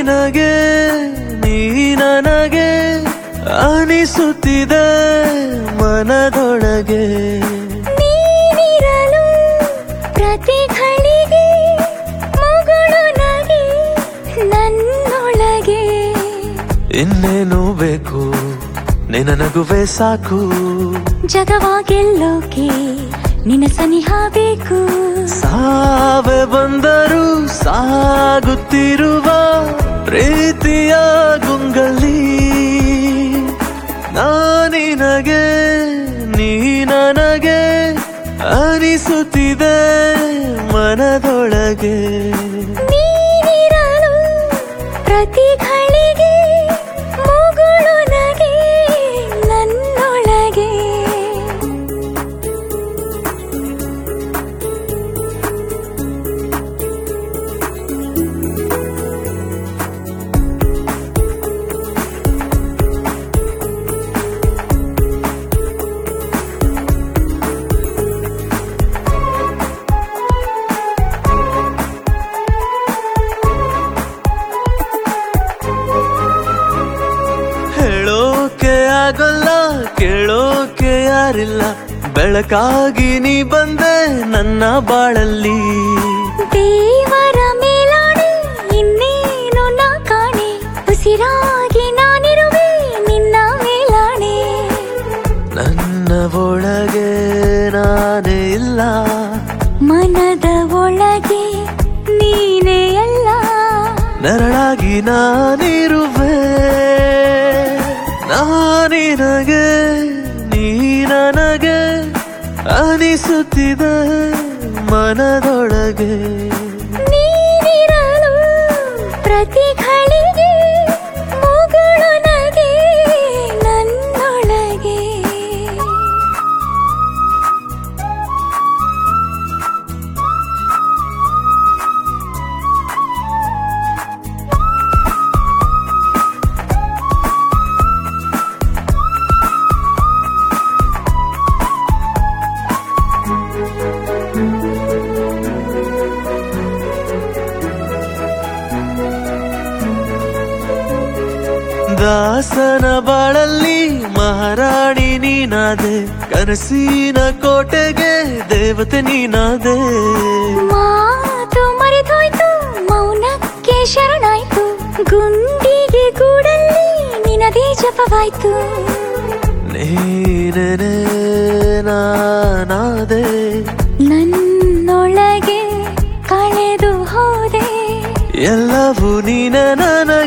ನಿನಗೆ ನೀ ನನಗೆ ಅನಿಸುತ್ತಿದೆ ಮನದೊಳಗೆ ನೀನಿರಲು ಪ್ರತಿ ಘಳಿಗೆ ಮಗಳು ನಗೆ ನನ್ನೊಳಗೆ ಇನ್ನೇನು ಬೇಕು ನಿನ್ನ ನಗುವೆ ಸಾಕು ಜಗವ ಗೆಲ್ಲೋಕೆ ನಿನ್ನ ಸನಿಹ ಬೇಕು ಸಾವೆ ಬಂದರೂ ಸಾಗುತ್ತಿರುವ ಪ್ರೀತಿಯ ಗುಂಗಲಿ ನಾನಿನಗೆ ನೀ ನನಗೆ ಅನಿಸುತ್ತಿದೆ ಮನದೊಳಗೆ ನೀನಿರಲು ಪ್ರತಿ ಘಳಿಗೆ ಮಗಳು ನಗೆ ನನ್ನೊಳಗೆ ಹೇಳೋಕೆ ಆಗಲ್ಲ ಕೇಳೋಕೆ ಯಾರಿಲ್ಲ ಬೆಳಕಾಗಿ ನೀ ಬಂದೆ ನನ್ನ ಬಾಳಲ್ಲಿ ದೇವರ ಮೇಲಾಣೆ ಇನ್ನೇನು ನಾ ಕಾಣೆ ಉಸಿರಾಗಿ ನಾನಿರುವೆ ನಿನ್ನ ಮೇಲಾಣೆ ನನ್ನ ಒಳಗೆ ನಾನೇ ಇಲ್ಲ ಮನದ ಒಳಗೆ ನೀನೇ ಎಲ್ಲ ನೆರಳಾಗಿ ನಾನಿರುವೆ ನಾನಿನಗೆ ನೀ ನನಗೆ ಅನಿಸುತ್ತಿದೆ ಮನದೊಳಗೆ ನೀನಿರಲು ಪ್ರತಿ ಘಳಿಗೆ ಮಗಳು ನಗೆ ನನ್ನೊಳಗೆ ದಾಸನ ಬಾಳಲ್ಲಿ ಮಹಾರಾಣಿ ನೀನಾದೆ ಕನಸಿನ ಕೋಟೆಗೆ ದೇವತೆ ನೀನಾದೆ ಮಾತು ಮರೆತೋಯ್ತು ಮೌನಕ್ಕೆ ಶರಣಾಯ್ತು ಗುಂಡಿಗೆ ಗೂಡಲ್ಲಿ ನಿನದೇ ಜಪವಾಯ್ತು ನೀನೇ ನಾನಾದೆ ನನ್ನೊಳಗೆ ಕಳೆದು ಹೋದೆ ಎಲ್ಲವೂ ನೀನೆ ನನಗೆ